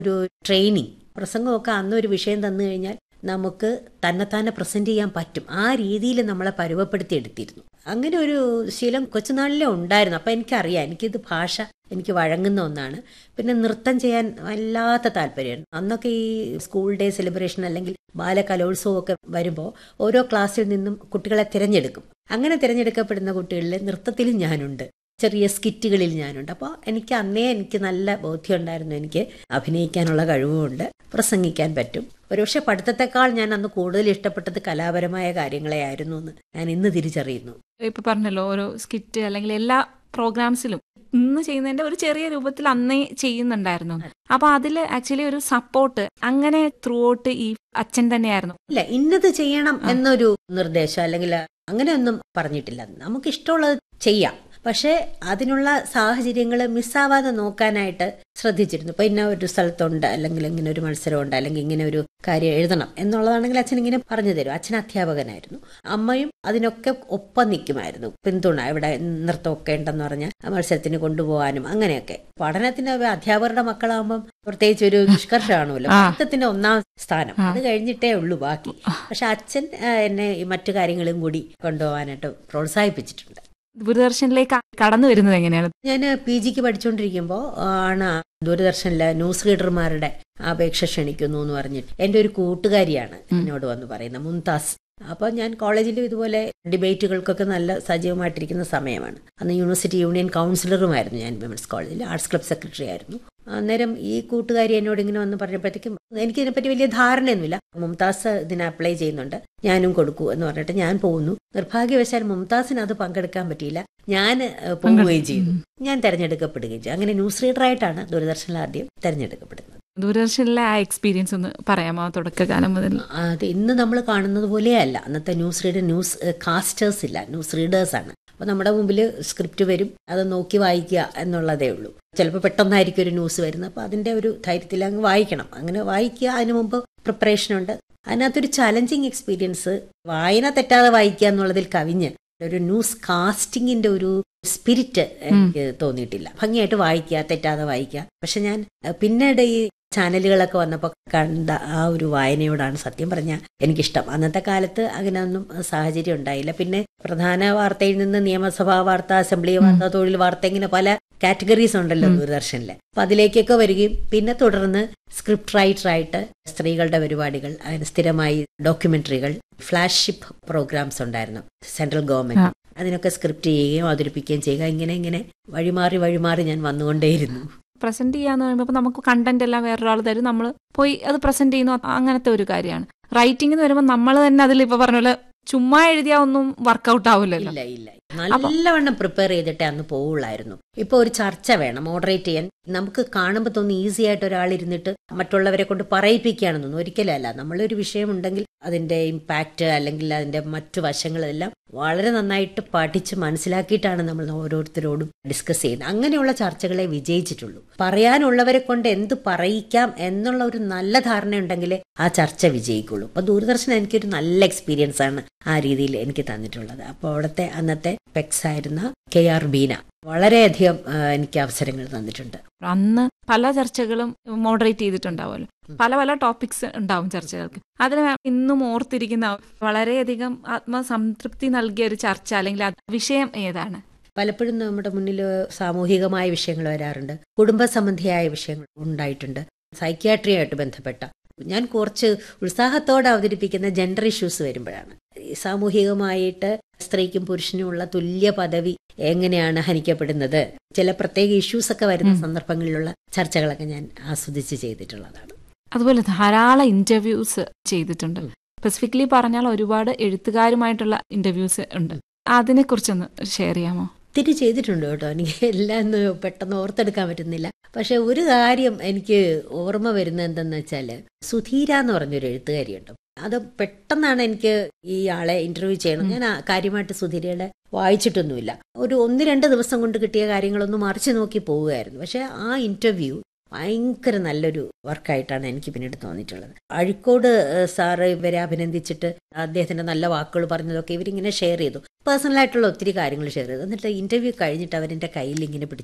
ഒരു ട്രെയിനിങ് പ്രസംഗമൊക്കെ അന്നൊരു വിഷയം തന്നു കഴിഞ്ഞാൽ നമുക്ക് തന്നെത്താനെ പ്രസന്റ് ചെയ്യാൻ പറ്റും ആ രീതിയിൽ നമ്മളെ പരുവപ്പെടുത്തി എടുത്തിരുന്നു അങ്ങനെ ഒരു ശീലം കൊച്ചുനാളിലേ ഉണ്ടായിരുന്നു അപ്പം എനിക്കറിയാം എനിക്കിത് ഭാഷ എനിക്ക് വഴങ്ങുന്ന ഒന്നാണ് പിന്നെ നൃത്തം ചെയ്യാൻ വല്ലാത്ത താല്പര്യമാണ് അന്നൊക്കെ ഈ സ്കൂൾ ഡേ സെലിബ്രേഷൻ അല്ലെങ്കിൽ ബാലകലോത്സവം ഒക്കെ വരുമ്പോൾ ഓരോ ക്ലാസ്സിൽ നിന്നും കുട്ടികളെ തിരഞ്ഞെടുക്കും അങ്ങനെ തിരഞ്ഞെടുക്കപ്പെടുന്ന കുട്ടികളിൽ നൃത്തത്തിലും ഞാനുണ്ട് ചെറിയ സ്കിറ്റുകളിൽ ഞാനുണ്ട് അപ്പോൾ എനിക്ക് അന്നേ എനിക്ക് നല്ല ബോധ്യമുണ്ടായിരുന്നു എനിക്ക് അഭിനയിക്കാനുള്ള കഴിവുമുണ്ട് പ്രസംഗിക്കാൻ പറ്റും ഒരുപക്ഷെ പഠിത്തത്തെക്കാൾ ഞാൻ അന്ന് കൂടുതൽ ഇഷ്ടപ്പെട്ടത് കലാപരമായ കാര്യങ്ങളെ ആയിരുന്നു എന്ന് ഞാൻ ഇന്ന് തിരിച്ചറിയുന്നു ഇപ്പൊ പറഞ്ഞല്ലോ ഓരോ സ്കിറ്റ് അല്ലെങ്കിൽ എല്ലാ പ്രോഗ്രാംസിലും ഇന്ന് ചെയ്യുന്നതിന്റെ ഒരു ചെറിയ രൂപത്തിൽ അന്നേ ചെയ്യുന്നുണ്ടായിരുന്നു അപ്പൊ അതിൽ ആക്ച്വലി ഒരു സപ്പോർട്ട് അങ്ങനെ ത്രൂ ഔട്ട് ഈ അച്ഛൻ തന്നെയായിരുന്നു ഇല്ല ഇന്നത് ചെയ്യണം എന്നൊരു നിർദ്ദേശം അല്ലെങ്കിൽ അങ്ങനെയൊന്നും പറഞ്ഞിട്ടില്ല നമുക്ക് ഇഷ്ടമുള്ളത് ചെയ്യാം പക്ഷേ അതിനുള്ള സാഹചര്യങ്ങൾ മിസ്സാവാതെ നോക്കാനായിട്ട് ശ്രദ്ധിച്ചിരുന്നു ഇപ്പൊ ഇന്ന ഒരു സ്ഥലത്തുണ്ട് അല്ലെങ്കിൽ ഇങ്ങനെ ഒരു മത്സരമുണ്ട് അല്ലെങ്കിൽ ഇങ്ങനെ ഒരു കാര്യം എഴുതണം എന്നുള്ളതാണെങ്കിൽ അച്ഛൻ ഇങ്ങനെ പറഞ്ഞു തരും അച്ഛൻ അധ്യാപകനായിരുന്നു അമ്മയും അതിനൊക്കെ ഒപ്പം നിൽക്കുമായിരുന്നു പിന്തുണ ഇവിടെ നൃത്തമൊക്കെ ഉണ്ടെന്ന് പറഞ്ഞാൽ ആ മത്സരത്തിന് കൊണ്ടുപോകാനും അങ്ങനെയൊക്കെ പഠനത്തിന് അധ്യാപകരുടെ മക്കളാകുമ്പം പ്രത്യേകിച്ച് ഒരു നിഷ്കർഷ കാണുമല്ലോ പഠിത്തത്തിന്റെ ഒന്നാം സ്ഥാനം അത് കഴിഞ്ഞിട്ടേ ഉള്ളൂ ബാക്കി പക്ഷെ അച്ഛൻ ആ, എന്നെ ഈ മറ്റു കാര്യങ്ങളും കൂടി കൊണ്ടുപോകാനായിട്ട് പ്രോത്സാഹിപ്പിച്ചിട്ടുണ്ട് ദൂരദർശനിലേക്ക് കടന്നു വരുന്നത് എങ്ങനെയാണ് ഞാൻ പി ജിക്ക് പഠിച്ചുകൊണ്ടിരിക്കുമ്പോൾ ആണ് ദൂരദർശനിലെ ന്യൂസ് റീഡർമാരുടെ അപേക്ഷ ക്ഷണിക്കുന്നു എന്ന് പറഞ്ഞിട്ട് എൻ്റെ ഒരു കൂട്ടുകാരിയാണ് എന്നോട് വന്ന് പറയുന്നത് മുംതാസ് അപ്പോൾ ഞാൻ കോളേജിലും ഇതുപോലെ ഡിബേറ്റുകൾക്കൊക്കെ നല്ല സജീവമായിട്ടിരിക്കുന്ന സമയമാണ് അന്ന് യൂണിവേഴ്സിറ്റി യൂണിയൻ കൗൺസിലറുമായിരുന്നു ഞാൻ വിമൻസ് കോളേജിൽ ആർട്സ് ക്ലബ് സെക്രട്ടറി ആയിരുന്നു അന്നേരം ഈ കൂട്ടുകാരി എന്നോട് ഇങ്ങനെ വന്ന് പറഞ്ഞപ്പോഴത്തേക്കും എനിക്കിതിനെപ്പറ്റി വലിയ ധാരണയൊന്നുമില്ല മുംതാസ് ഇതിന് അപ്ലൈ ചെയ്യുന്നുണ്ട് ഞാനും കൊടുക്കൂ എന്ന് പറഞ്ഞിട്ട് ഞാൻ പോകുന്നു നിർഭാഗ്യവശാൽ മുംതാസിന് അത് പങ്കെടുക്കാൻ പറ്റിയില്ല ഞാൻ ഏഹ്, പോവുകയും ചെയ്തു ഞാൻ തെരഞ്ഞെടുക്കപ്പെടുകയും ചെയ്തു അങ്ങനെ ന്യൂസ് റീഡറായിട്ടാണ് ദൂരദർശനിൽ ആദ്യം തെരഞ്ഞെടുക്കപ്പെടുന്നത് ദൂരദർശനിലെ ആ എക്സ്പീരിയൻസ് ഒന്ന് പറയാമോ തുടക്കകാലം മുതൽ അത് ഇന്ന് നമ്മൾ കാണുന്നത് പോലെയല്ല അന്നത്തെ ന്യൂസ് റീഡർ ന്യൂസ് കാസ്റ്റേഴ്സ് ഇല്ല ന്യൂസ് റീഡേഴ്സ് ആണ് അപ്പോൾ നമ്മുടെ മുമ്പിൽ സ്ക്രിപ്റ്റ് വരും അത് നോക്കി വായിക്കുക എന്നുള്ളതേ ഉള്ളൂ ചിലപ്പോൾ പെട്ടെന്നായിരിക്കും ഒരു ന്യൂസ് വരുന്നത് അപ്പോൾ അതിൻ്റെ ഒരു ധൈര്യത്തിൽ അങ്ങ് വായിക്കണം അങ്ങനെ വായിക്കുക അതിനു മുമ്പ് പ്രിപ്പറേഷൻ ഉണ്ട് അതിനകത്തൊരു ചലഞ്ചിങ് എക്സ്പീരിയൻസ് വായന തെറ്റാതെ വായിക്കുക എന്നുള്ളതിൽ കവിഞ്ഞ് ഒരു ന്യൂസ് കാസ്റ്റിംഗിന്റെ ഒരു സ്പിരിറ്റ് എനിക്ക് തോന്നിയിട്ടില്ല ഭംഗിയായിട്ട് വായിക്കുക തെറ്റാതെ വായിക്കുക പക്ഷെ ഞാൻ അഹ് പിന്നീട് ഈ ചാനലുകളൊക്കെ വന്നപ്പോൾ കണ്ട ആ ഒരു വായനയോടാണ് സത്യം പറഞ്ഞാൽ എനിക്കിഷ്ടം അന്നത്തെ കാലത്ത് അങ്ങനെയൊന്നും സാഹചര്യം ഉണ്ടായില്ല പിന്നെ പ്രധാന വാർത്തയിൽ നിന്ന് നിയമസഭാ വാർത്ത അസംബ്ലി വാർത്ത തൊഴിൽ വാർത്ത ഇങ്ങനെ പല കാറ്റഗറീസ് ഉണ്ടല്ലോ ദൂരദർശനിൽ അപ്പൊ അതിലേക്കൊക്കെ വരികയും പിന്നെ തുടർന്ന് സ്ക്രിപ്റ്റ് റൈറ്ററായിട്ട് സ്ത്രീകളുടെ പരിപാടികൾ അതിന് സ്ഥിരമായി ഡോക്യുമെന്ററികൾ ഫ്ലാഗ്ഷിപ്പ് പ്രോഗ്രാംസ് ഉണ്ടായിരുന്നു സെൻട്രൽ ഗവൺമെന്റ് അതിനൊക്കെ സ്ക്രിപ്റ്റ് ചെയ്യുകയും അവതരിപ്പിക്കുകയും ചെയ്യുക ഇങ്ങനെ ഇങ്ങനെ വഴിമാറി വഴിമാറി ഞാൻ വന്നുകൊണ്ടേയിരുന്നു പ്രസന്റ് ചെയ്യാന്ന് പറയുമ്പോൾ നമുക്ക് കണ്ടന്റ് എല്ലാം വേറൊരാൾ തരും നമ്മൾ പോയി അത് പ്രസന്റ് ചെയ്യുന്നു അങ്ങനത്തെ ഒരു കാര്യമാണ് റൈറ്റിംഗ് എന്ന് വരുമ്പോൾ നമ്മൾ തന്നെ അതിൽ ഇപ്പൊ പറഞ്ഞ പോലെ ചുമ്മാ എഴുതിയാ ഒന്നും വർക്കൗട്ട് ആവില്ലല്ലോ ഇല്ല ഇല്ല നല്ലവണ്ണം പ്രിപ്പയർ ചെയ്തിട്ടേ അന്ന് പോവുള്ളായിരുന്നു ഇപ്പൊ ഒരു ചർച്ച വേണം മോഡറേറ്റ് ചെയ്യാൻ നമുക്ക് കാണുമ്പോൾ തോന്നി ഈസി ആയിട്ട് ഒരാൾ ഇരുന്നിട്ട് മറ്റുള്ളവരെ കൊണ്ട് പറയിപ്പിക്കുകയാണെന്നൊന്നും ഒരിക്കലും അല്ല നമ്മളൊരു വിഷയം ഉണ്ടെങ്കിൽ അതിന്റെ ഇമ്പാക്റ്റ് അല്ലെങ്കിൽ അതിന്റെ മറ്റു വശങ്ങളെല്ലാം വളരെ നന്നായിട്ട് പഠിച്ച് മനസ്സിലാക്കിയിട്ടാണ് നമ്മൾ ഓരോരുത്തരോടും ഡിസ്കസ് ചെയ്യുന്നത് അങ്ങനെയുള്ള ചർച്ചകളെ വിജയിച്ചിട്ടുള്ളൂ പറയാനുള്ളവരെ കൊണ്ട് എന്ത് പറയിക്കാം എന്നുള്ള ഒരു നല്ല ധാരണ ഉണ്ടെങ്കിലേ ആ ചർച്ച വിജയിക്കുള്ളൂ അപ്പൊ ദൂരദർശൻ എനിക്കൊരു നല്ല എക്സ്പീരിയൻസ് ആണ് ആ രീതിയിൽ എനിക്ക് തന്നിട്ടുള്ളത് അപ്പോൾ അവിടുത്തെ അന്നത്തെ പെക്സ് ആയിരുന്ന കെ ആർ ബീന വളരെയധികം ആ, എനിക്ക് അവസരങ്ങൾ തന്നിട്ടുണ്ട് അന്ന് പല ചർച്ചകളും മോഡറേറ്റ് ചെയ്തിട്ടുണ്ടാവുമല്ലോ പല പല ടോപ്പിക്സ് ഉണ്ടാവും ചർച്ചകൾക്ക് അതിന് ഇന്നും ഓർത്തിരിക്കുന്ന വളരെയധികം ആത്മസംതൃപ്തി നൽകിയ ഒരു ചർച്ച അല്ലെങ്കിൽ ആ വിഷയം ഏതാണ് പലപ്പോഴും നമ്മുടെ മുന്നിൽ സാമൂഹികമായ വിഷയങ്ങൾ വരാറുണ്ട് കുടുംബ സംബന്ധിയായ വിഷയങ്ങൾ ഉണ്ടായിട്ടുണ്ട് സൈക്യാട്രിയായിട്ട് ബന്ധപ്പെട്ട ഞാൻ കുറച്ച് ഉത്സാഹത്തോടെ അവതരിപ്പിക്കുന്ന ജെൻഡർ ഇഷ്യൂസ് വരുമ്പോഴാണ് ഈ സാമൂഹികമായിട്ട് സ്ത്രീക്കും പുരുഷനും ഉള്ള തുല്യ പദവി എങ്ങനെയാണ് ഹനിക്കപ്പെടുന്നത് ചില പ്രത്യേക ഇഷ്യൂസ് ഒക്കെ വരുന്ന സന്ദർഭങ്ങളിലുള്ള ചർച്ചകളൊക്കെ ഞാൻ ആസ്വദിച്ച് ചെയ്തിട്ടുള്ളതാണ് അതുപോലെ ധാരാളം ഇന്റർവ്യൂസ് ചെയ്തിട്ടുണ്ട് സ്പെസിഫിക്കലി പറഞ്ഞാൽ ഒരുപാട് എഴുത്തുകാരുമായിട്ടുള്ള ഇന്റർവ്യൂസ് ഉണ്ട് അതിനെക്കുറിച്ചൊന്ന് ഷെയർ ചെയ്യാമോ ഒത്തിരി ചെയ്തിട്ടുണ്ട് കേട്ടോ എനിക്ക് എല്ലാം ഒന്ന് പെട്ടെന്ന് ഓർത്തെടുക്കാൻ പറ്റുന്നില്ല പക്ഷെ ഒരു കാര്യം എനിക്ക് ഓർമ്മ വരുന്നത് എന്തെന്ന് വെച്ചാൽ സുധീര എന്ന് പറഞ്ഞൊരു എഴുത്തുകാരിയുണ്ട് അത് പെട്ടെന്നാണ് എനിക്ക് ഈ ആളെ ഇന്റർവ്യൂ ചെയ്യണം ഞാൻ ആ കാര്യമായിട്ട് സുധീരയുടെ വായിച്ചിട്ടൊന്നുമില്ല ഒരു ഒന്ന് രണ്ട് ദിവസം കൊണ്ട് കിട്ടിയ കാര്യങ്ങളൊന്നും മറിച്ച് നോക്കി പോവുകയായിരുന്നു പക്ഷെ ആ ഇന്റർവ്യൂ ഭയങ്കര നല്ലൊരു വർക്കായിട്ടാണ് എനിക്ക് പിന്നീട് തോന്നിയിട്ടുള്ളത് അഴിക്കോട് ഏഹ്, സാറ് ഇവരെ അഭിനന്ദിച്ചിട്ട് അദ്ദേഹത്തിന്റെ നല്ല വാക്കുകൾ പറഞ്ഞതൊക്കെ ഇവരിങ്ങനെ ഷെയർ ചെയ്തു പേഴ്സണൽ ആയിട്ടുള്ള ഒത്തിരി കാര്യങ്ങൾ ഷെയർ ചെയ്തു എന്നിട്ട് ഇന്റർവ്യൂ കഴിഞ്ഞിട്ട് അവരെന്റെ കയ്യിൽ ഇങ്ങനെ പിടിച്ചിട്ട്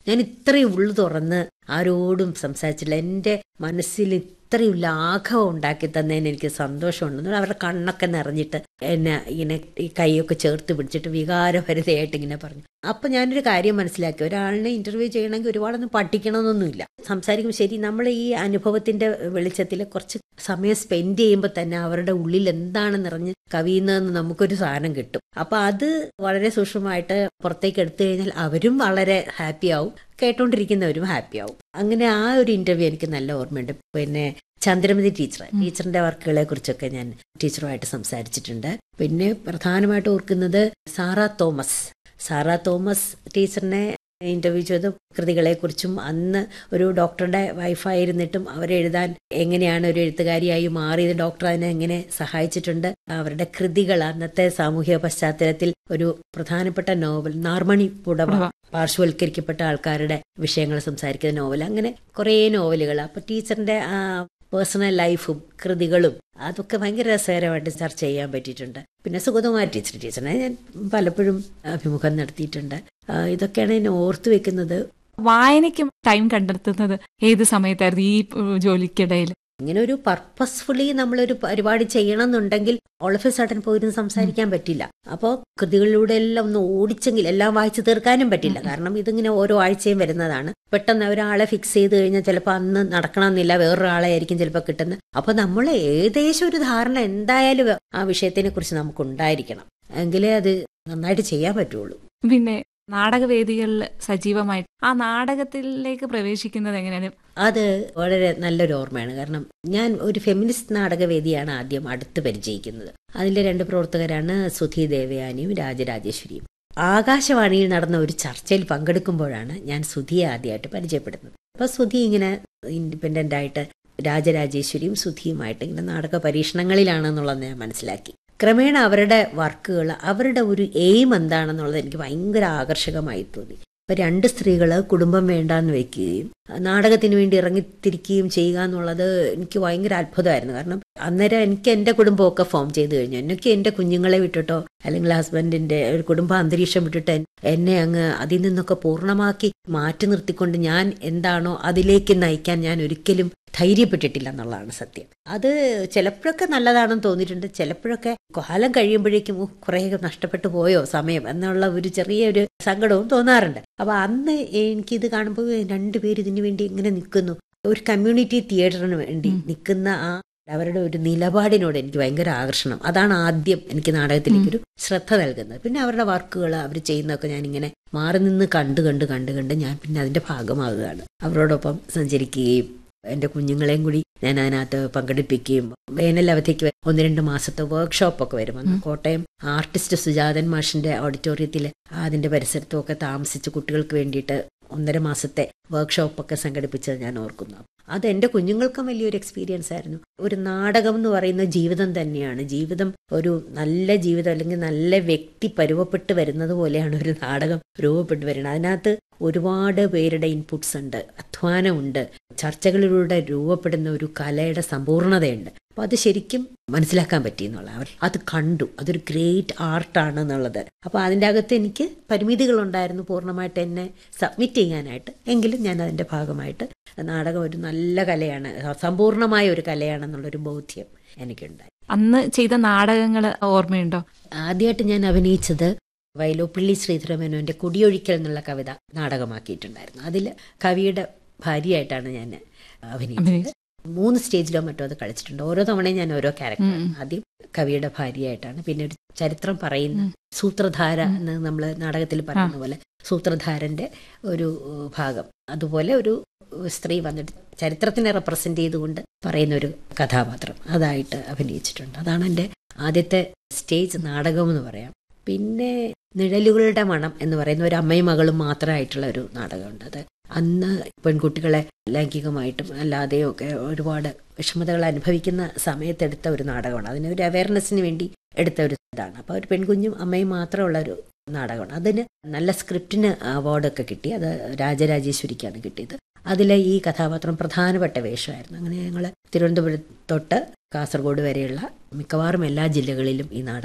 ഞാൻ ഇത്രയും ഉള്ളു തുറന്ന് ആരോടും സംസാരിച്ചില്ല എൻ്റെ മനസ്സിൽ ഇത്രയും ലാഘവം ഉണ്ടാക്കി തന്നതിന് എനിക്ക് സന്തോഷമുണ്ട് അവരുടെ കണ്ണൊക്കെ നിറഞ്ഞിട്ട് എന്നെ ഇങ്ങനെ ഈ കൈയൊക്കെ ചേർത്ത് പിടിച്ചിട്ട് വികാരഭരിതയായിട്ട് ഇങ്ങനെ പറഞ്ഞു അപ്പൊ ഞാനൊരു കാര്യം മനസ്സിലാക്കി ഒരാളിനെ ഇന്റർവ്യൂ ചെയ്യണമെങ്കിൽ ഒരുപാടൊന്നും പഠിക്കണമെന്നൊന്നുമില്ല സംസാരിക്കുമ്പോൾ ശരി നമ്മൾ ഈ അനുഭവത്തിന്റെ വെളിച്ചത്തിൽ കുറച്ച് സമയം സ്പെൻഡ് ചെയ്യുമ്പോൾ തന്നെ അവരുടെ ഉള്ളിൽ എന്താണ് നിറഞ്ഞ് കവിയുന്നതെന്ന് നമുക്കൊരു സാധനം കിട്ടും അപ്പൊ അത് വളരെ സൂക്ഷ്മമായിട്ട് പുറത്തേക്ക് എടുത്തു കഴിഞ്ഞാൽ അവരും വളരെ ഹാപ്പി ആവും കേട്ടോണ്ടിരിക്കുന്നവരും ഹാപ്പി ആവും അങ്ങനെ ആ ഒരു ഇന്റർവ്യൂ എനിക്ക് നല്ല ഓർമ്മയുണ്ട് പിന്നെ ചന്ദ്രമതി ടീച്ചർ ടീച്ചറിന്റെ വർക്കുകളെ കുറിച്ചൊക്കെ ഞാൻ ടീച്ചറുമായിട്ട് സംസാരിച്ചിട്ടുണ്ട് പിന്നെ പ്രധാനമായിട്ട് ഓർക്കുന്നത് സാറ തോമസ് സാറ തോമസ് ടീച്ചറിനെ ഇന്റർവ്യൂ ചെയ്ത കൃതികളെക്കുറിച്ചും അന്ന് ഒരു ഡോക്ടറുടെ വൈഫായിരുന്നിട്ടും അവരെഴുതാൻ എങ്ങനെയാണ് ഒരു എഴുത്തുകാരിയായി മാറിയത് ഡോക്ടർ അതിനെ എങ്ങനെ സഹായിച്ചിട്ടുണ്ട് അവരുടെ കൃതികൾ അന്നത്തെ സാമൂഹിക പശ്ചാത്തലത്തിൽ ഒരു പ്രധാനപ്പെട്ട നോവൽ നാർമണി പുടവ പാർശ്വവൽക്കരിക്കപ്പെട്ട ആൾക്കാരുടെ വിഷയങ്ങൾ സംസാരിക്കുന്ന നോവൽ അങ്ങനെ കുറേ നോവലുകൾ അപ്പൊ ടീച്ചറിന്റെ ആ പേഴ്സണൽ ലൈഫും കൃതികളും അതൊക്കെ ഭയങ്കര രസകരമായിട്ട് ചർച്ച ചെയ്യാൻ പറ്റിയിട്ടുണ്ട് പിന്നെ സുഗതകുമാരി ടീച്ചർ ടീച്ചറിനെ ഞാൻ പലപ്പോഴും അഭിമുഖം നടത്തിയിട്ടുണ്ട് ഇതൊക്കെയാണ് ഞാൻ ഓർത്തു വെക്കുന്നത് വായനയ്ക്കും ടൈം കണ്ടെത്തുന്നത് ഏത് സമയത്തായിരുന്നു ഈ ഉം, ജോലിക്കിടയിൽ ഇങ്ങനെ ഒരു പർപ്പസ്ഫുള്ളി നമ്മളൊരു പരിപാടി ചെയ്യണം എന്നുണ്ടെങ്കിൽ ഓൾ ഓഫ് എ സഡൻ പോയിരുന്ന് സംസാരിക്കാൻ പറ്റില്ല അപ്പോൾ കൃതികളിലൂടെ എല്ലാം ഒന്ന് ഓടിച്ചെങ്കിൽ എല്ലാം വായിച്ചു തീർക്കാനും പറ്റില്ല കാരണം ഇതിങ്ങനെ ഓരോ ആഴ്ചയും വരുന്നതാണ് പെട്ടെന്ന് ഒരാളെ ഫിക്സ് ചെയ്ത് കഴിഞ്ഞാൽ ചിലപ്പോൾ അന്ന് നടക്കണമെന്നില്ല വേറൊരാളെ ആയിരിക്കും ചിലപ്പോൾ കിട്ടുന്നത് അപ്പോൾ നമ്മൾ ഏകദേശം ഒരു ധാരണ എന്തായാലും ആ വിഷയത്തിനെ കുറിച്ച് നമുക്ക് ഉണ്ടായിരിക്കണം എങ്കിലേ അത് നന്നായിട്ട് ചെയ്യാൻ പറ്റുള്ളൂ പിന്നെ നാടകവേദികളിൽ സജീവമായിട്ട് ആ നാടകത്തിലേക്ക് പ്രവേശിക്കുന്നത് എങ്ങനെയാണ് അത് വളരെ നല്ലൊരു ഓർമ്മയാണ് കാരണം ഞാൻ ഒരു ഫെമിനിസ്റ്റ് നാടകവേദിയാണ് ആദ്യം അടുത്ത് പരിചയിക്കുന്നത് അതിലെ രണ്ട് പ്രവർത്തകരാണ് സുധി ദേവയാനിയും രാജരാജേശ്വരിയും ആകാശവാണിയിൽ നടന്ന ഒരു ചർച്ചയിൽ പങ്കെടുക്കുമ്പോഴാണ് ഞാൻ സുധിയെ ആദ്യമായിട്ട് പരിചയപ്പെടുന്നത് അപ്പോൾ സുധി ഇങ്ങനെ ഇൻഡിപെൻഡൻ്റ് ആയിട്ട് രാജരാജേശ്വരിയും സുധിയുമായിട്ട് ഇങ്ങനെ നാടക പരീക്ഷണങ്ങളിലാണെന്നുള്ളത് ഞാൻ മനസ്സിലാക്കി ക്രമേണ അവരുടെ വർക്കുകൾ അവരുടെ ഒരു എയിം എന്താണെന്നുള്ളത് എനിക്ക് ഭയങ്കര ആകർഷകമായി തോന്നി ഇപ്പൊ രണ്ട് സ്ത്രീകൾ കുടുംബം വേണ്ടാന്ന് വെക്കുകയും നാടകത്തിന് വേണ്ടി ഇറങ്ങിത്തിരിക്കുകയും ചെയ്യുക എന്നുള്ളത് എനിക്ക് ഭയങ്കര അത്ഭുതമായിരുന്നു കാരണം അന്നേരം എനിക്ക് എൻ്റെ കുടുംബമൊക്കെ ഫോം ചെയ്ത് കഴിഞ്ഞു എനിക്ക് എൻ്റെ കുഞ്ഞുങ്ങളെ വിട്ടിട്ടോ അല്ലെങ്കിൽ ഹസ്ബൻഡിന്റെ ഒരു കുടുംബ അന്തരീക്ഷം വിട്ടിട്ട് എന്നെ അങ്ങ് അതിൽ നിന്നൊക്കെ പൂർണ്ണമാക്കി മാറ്റി നിർത്തിക്കൊണ്ട് ഞാൻ എന്താണോ അതിലേക്ക് നയിക്കാൻ ഞാൻ ഒരിക്കലും ധൈര്യപ്പെട്ടിട്ടില്ല എന്നുള്ളതാണ് സത്യം അത് ചിലപ്പോഴൊക്കെ നല്ലതാണെന്ന് തോന്നിയിട്ടുണ്ട് ചിലപ്പോഴൊക്കെ കാലം കഴിയുമ്പോഴേക്കും "ഓ, കുറേ നഷ്ടപ്പെട്ടു പോയോ സമയം എന്നുള്ള ഒരു ചെറിയൊരു സങ്കടവും തോന്നാറുണ്ട് അപ്പൊ അന്ന് എനിക്കിത് കാണുമ്പോൾ രണ്ടുപേര് ഇതിനു വേണ്ടി ഇങ്ങനെ നിൽക്കുന്നു ഒരു കമ്മ്യൂണിറ്റി തിയേറ്ററിന് വേണ്ടി നിൽക്കുന്ന ആ അവരുടെ ഒരു നിലപാടിനോട് എനിക്ക് ഭയങ്കര ആകർഷണം അതാണ് ആദ്യം എനിക്ക് നാടകത്തിലേക്ക് ഒരു ശ്രദ്ധ നൽകുന്നത് പിന്നെ അവരുടെ വർക്കുകൾ അവർ ചെയ്യുന്നതൊക്കെ ഞാൻ ഇങ്ങനെ മാറി നിന്ന് കണ്ട് കണ്ട് കണ്ട് കണ്ട് ഞാൻ പിന്നെ അതിന്റെ ഭാഗമാകുകയാണ് അവരോടൊപ്പം സഞ്ചരിക്കുകയും എൻ്റെ കുഞ്ഞുങ്ങളെയും കൂടി ഞാൻ അതിനകത്ത് പങ്കെടുപ്പിക്കുകയും വേനൽ അവധിക്ക് ഒന്ന് രണ്ട് മാസത്തെ വർക്ക്ഷോപ്പൊക്കെ വരും അന്ന് കോട്ടയം ആർട്ടിസ്റ്റ് സുജാതൻ മാഷിന്റെ ഓഡിറ്റോറിയത്തിൽ അതിന്റെ പരിസരത്തും ഒക്കെ താമസിച്ച് കുട്ടികൾക്ക് വേണ്ടിയിട്ട് ഒന്നര മാസത്തെ വർക്ക്ഷോപ്പൊക്കെ സംഘടിപ്പിച്ചത് ഞാൻ ഓർക്കുന്നു അത് എൻ്റെ കുഞ്ഞുങ്ങൾക്കും വലിയൊരു എക്സ്പീരിയൻസ് ആയിരുന്നു ഒരു നാടകം എന്ന് പറയുന്ന ജീവിതം തന്നെയാണ് ജീവിതം ഒരു നല്ല ജീവിതം അല്ലെങ്കിൽ നല്ല വ്യക്തി പരുവപ്പെട്ട് വരുന്നത് പോലെയാണ് ഒരു നാടകം രൂപപ്പെട്ട് വരുന്നത് അതിനകത്ത് ഒരുപാട് പേരുടെ ഇൻപുട്സ് ഉണ്ട് അധ്വാനമുണ്ട് ചർച്ചകളിലൂടെ രൂപപ്പെടുന്ന ഒരു കലയുടെ സമ്പൂർണതയുണ്ട് അപ്പൊ അത് ശരിക്കും മനസ്സിലാക്കാൻ പറ്റി എന്നുള്ള അവർ അത് കണ്ടു അതൊരു ഗ്രേറ്റ് ആർട്ടാണ് എന്നുള്ളത് അപ്പൊ അതിൻ്റെ അകത്ത് എനിക്ക് പരിമിതികളുണ്ടായിരുന്നു പൂർണ്ണമായിട്ട് എന്നെ സബ്മിറ്റ് ചെയ്യാനായിട്ട് എങ്കിലും ഞാൻ അതിന്റെ ഭാഗമായിട്ട് നാടകം ഒരു നല്ല കലയാണ് സമ്പൂർണമായ ഒരു കലയാണെന്നുള്ളൊരു ബോധ്യം എനിക്കുണ്ടായി അന്ന് ചെയ്ത നാടകങ്ങൾ ഓർമ്മയുണ്ടോ ആദ്യമായിട്ട് ഞാൻ അഭിനയിച്ചത് വയലോപ്പിള്ളി ശ്രീധരമേനോന്റെ കുടിയൊഴിക്കൽ എന്നുള്ള കവിത നാടകമാക്കിയിട്ടുണ്ടായിരുന്നു അതിൽ കവിയുടെ ഭാര്യയായിട്ടാണ് ഞാൻ അഭിനയിച്ചത് അഭിനയിച്ചത്. മൂന്ന് സ്റ്റേജിലോ മറ്റോ അത് കളിച്ചിട്ടുണ്ട് ഓരോ തവണയും ഞാൻ ഓരോ ക്യാരക്ടർ ആദ്യം കവിയുടെ ഭാര്യയായിട്ടാണ് പിന്നെ ഒരു ചരിത്രം പറയുന്ന സൂത്രധാര എന്ന് നമ്മൾ നാടകത്തിൽ പറയുന്ന പോലെ സൂത്രധാരന്റെ ഒരു ഏഹ്, ഭാഗം അതുപോലെ ഒരു സ്ത്രീ വന്നിട്ട് ചരിത്രത്തിനെ റെപ്രസെന്റ് ചെയ്തുകൊണ്ട് പറയുന്ന ഒരു കഥാപാത്രം അതായിട്ട് അഭിനയിച്ചിട്ടുണ്ട് അതാണ് എൻ്റെ ആദ്യത്തെ സ്റ്റേജ് നാടകം എന്ന് പറയാം പിന്നെ നിഴലുകളുടെ മണം എന്ന് പറയുന്ന ഒരു അമ്മയും മകളും മാത്രമായിട്ടുള്ള ഒരു നാടകമുണ്ട് അത് അന്ന് പെൺകുട്ടികളെ ലൈംഗികമായിട്ടും അല്ലാതെയും ഒക്കെ ഒരുപാട് വിഷമതകൾ അനുഭവിക്കുന്ന സമയത്തെടുത്ത ഒരു നാടകമാണ് അതിന് ഒരു അവയർനെസ്സിന് വേണ്ടി എടുത്ത ഒരു ഇതാണ് അപ്പോൾ ഒരു പെൺകുഞ്ഞും അമ്മയും മാത്രമുള്ള ഒരു നാടകമാണ് അതിന് നല്ല സ്ക്രിപ്റ്റിന് അവാർഡൊക്കെ കിട്ടി അത് രാജരാജേശ്വരിക്കാണ് കിട്ടിയത് അതിലെ ഈ കഥാപാത്രം പ്രധാനപ്പെട്ട വേഷമായിരുന്നു അങ്ങനെ ഞങ്ങൾ തിരുവനന്തപുരം തൊട്ട് കാസർഗോഡ് വരെയുള്ള മിക്കവാറും എല്ലാ ജില്ലകളിലും ഈ നാടകം